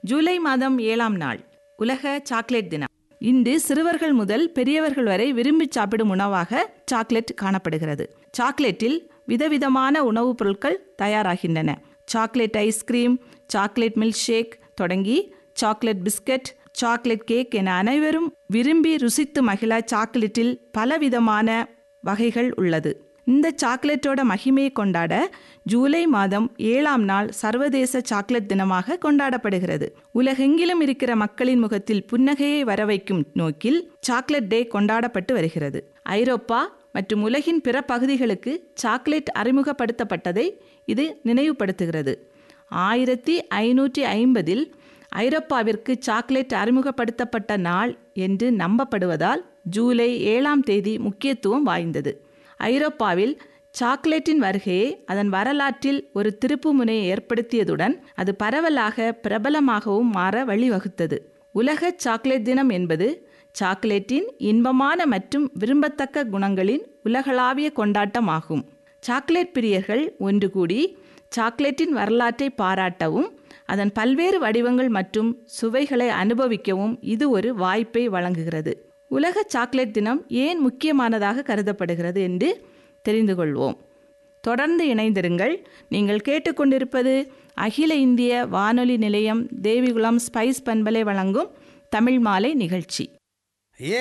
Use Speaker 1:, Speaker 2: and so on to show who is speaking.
Speaker 1: ஜூலை மாதம் ஏழாம் நாள் உலக சாக்லேட் தினம் இன்று சிறுவர்கள் முதல் பெரியவர்கள் வரை விரும்பி சாப்பிடும் உணவாக சாக்லேட் காணப்படுகிறது சாக்லேட்டில் விதவிதமான உணவுப் பொருட்கள் தயாராகின்றன chocolate ice cream chocolate milkshake தொடங்கி சாக்லேட் பிஸ்கட் சாக்லேட் கேக் என அனைவரும் விரும்பி ருசித்து மகிழ சாக்லேட்டில் பலவிதமான வகைகள் உள்ளது இந்த சாக்லேட்டோட மகிமையை கொண்டாட ஜூலை மாதம் ஏழாம் நாள் சர்வதேச சாக்லேட் தினமாக கொண்டாடப்படுகிறது உலகெங்கிலும் இருக்கிற மக்களின் முகத்தில் புன்னகையை வரவைக்கும் நோக்கில் சாக்லேட் டே கொண்டாடப்பட்டு வருகிறது ஐரோப்பா மற்றும் உலகின் பிற பகுதிகளுக்கு சாக்லேட் அறிமுகப்படுத்தப்பட்டதை இது நினைவுபடுத்துகிறது ஆயிரத்தி ஐநூற்றி ஐம்பதில் ஐரோப்பாவிற்கு சாக்லேட் அறிமுகப்படுத்தப்பட்ட நாள் என்று நம்பப்படுவதால் ஜூலை ஏழாம் தேதி முக்கியத்துவம் வாய்ந்தது ஐரோப்பாவில் சாக்லேட்டின் வருகையை அதன் வரலாற்றில் ஒரு திருப்புமுனையை ஏற்படுத்தியதுடன் அது பரவலாக பிரபலமாகவும் மாற வழிவகுத்தது உலக சாக்லேட் தினம் என்பது சாக்லேட்டின் இன்பமான மற்றும் விரும்பத்தக்க குணங்களின் உலகளாவிய கொண்டாட்டமாகும் சாக்லேட் பிரியர்கள் ஒன்று கூடி சாக்லேட்டின் வரலாற்றை பாராட்டவும் அதன் பல்வேறு வடிவங்கள் மற்றும் சுவைகளை அனுபவிக்கவும் இது ஒரு வாய்ப்பை வழங்குகிறது உலக சாக்லேட் தினம் ஏன் முக்கியமானதாக கருதப்படுகிறது என்று தெரிந்து கொள்வோம் தொடர்ந்து இணைந்திருங்கள் நீங்கள் கேட்டுக்கொண்டிருப்பது அகில இந்திய வானொலி நிலையம் தேவிகுளம் ஸ்பைஸ் பண்பலை வழங்கும் தமிழ் மாலை நிகழ்ச்சி